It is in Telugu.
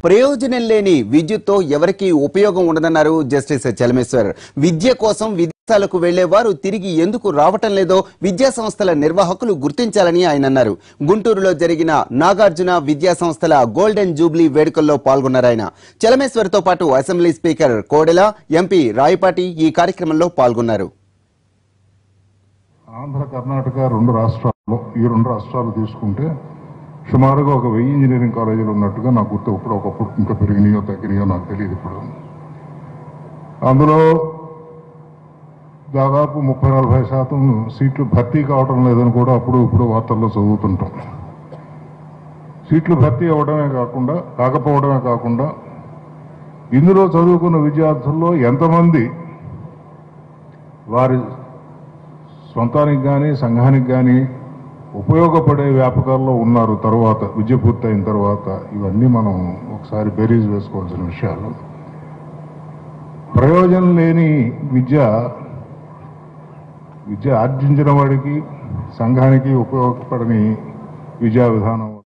ప్రయోజనం లేని విద్యుత్తో ఎవరికీ ఉపయోగం ఉండదన్నారు జస్టిస్ చలమేశ్వర్ విద్య కోసం విదేశాలకు వెళ్లేవారు తిరిగి ఎందుకు రావటం లేదో విద్యా సంస్థల నిర్వాహకులు గుర్తించాలని ఆయన అన్నారు గుంటూరులో జరిగిన నాగార్జున విద్యా సంస్థల గోల్డెన్ జూబ్లీ వేడుకల్లో పాల్గొన్నారు ఆయన చలమేశ్వర్తో పాటు assembly speaker Kodela MP Rayapati ఈ కార్యక్రమంలో పాల్గొన్నారు ఆంధ్ర కర్ణాటక రెండు రాష్ట్రాల్లో ఈ రెండు రాష్ట్రాలు తీసుకుంటే సుమారుగా ఒక వెయ్యి ఇంజనీరింగ్ కాలేజీలు ఉన్నట్టుగా నాకు గుర్తు ఇప్పుడు ఒకప్పుడు ఇంకా పెరిగినాయో తగ్గినాయో నాకు తెలియదు ఇప్పుడు అందులో దాదాపు ముప్పై నలభై శాతం సీట్లు భర్తీ కావడం లేదని కూడా అప్పుడు ఇప్పుడు వార్తల్లో చదువుతుంటాం సీట్లు భర్తీ అవ్వడమే కాకుండా కాకపోవడమే కాకుండా ఇందులో చదువుకున్న విద్యార్థుల్లో ఎంతమంది వారి సొంతానికి కానీ సంఘానికి కానీ ఉపయోగపడే వ్యాపకాల్లో ఉన్నారు తర్వాత విద్య పూర్తయిన తర్వాత ఇవన్నీ మనం ఒకసారి బేరీజ్ వేసుకోవాల్సిన విషయాలు ప్రయోజనం లేని విద్య విద్య ఆర్జించిన వాడికి సంఘానికి ఉపయోగపడని విద్యా విధానం